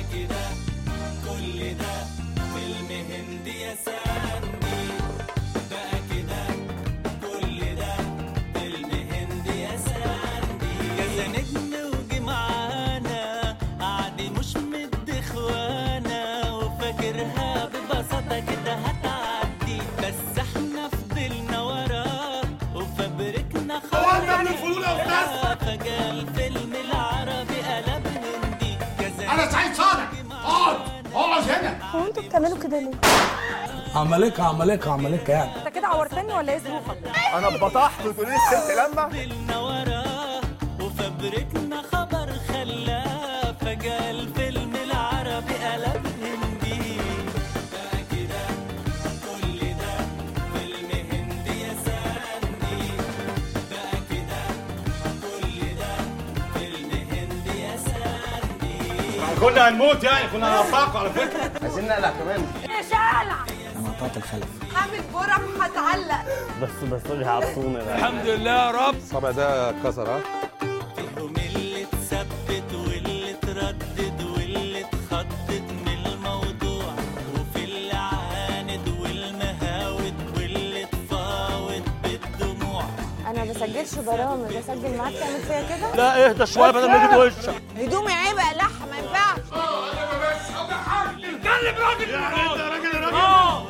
كده كل ده فيلم هندي يا ساندي بقى كده كل ده فيلم هندي يا ساندي كذا نجم وجي معانا عادي مش مد اخوانا وفاكرها ببساطة كده هتعدي بس احنا فضلنا وراه وفبركنا خبر فجأة الفيلم العربي قلب هندي كذا انا سعيد صالح اقعد اقعد هنا هو انتوا بتعملوا كده ليه؟ عملكة عملكة عملكة يعني انت كده عورتني ولا ايه ظروفك؟ انا اتبطحت وتقولي لي الست لما فضلنا وراه وفبركنا خبر خلاه فجأة الفيلم العربي قلب هندي بقى كده كل ده فيلم هندي يا ساندي بقى كده كل ده فيلم هندي يا ساندي كنا هنموت يعني كنا هنطاق على فكره عايزين نقلع كمان شالع أنا قطعت الخلف عامل برم هتعلق بس بس بيعطونا ده الحمد لله يا رب الصبع ده اتكسر ها فيهم اللي اتثبت واللي اتردد واللي اتخضت من الموضوع وفي اللي عاند والمهاود واللي اتفاوض بالدموع انا ما بسجلش برامج اسجل معاك تعمل فيا كده؟ لا اهدى شويه بدل ما اجيب وشك هدومي عيب اقلعها ما ينفعش اتكلم راجل يعني انت راجل راجل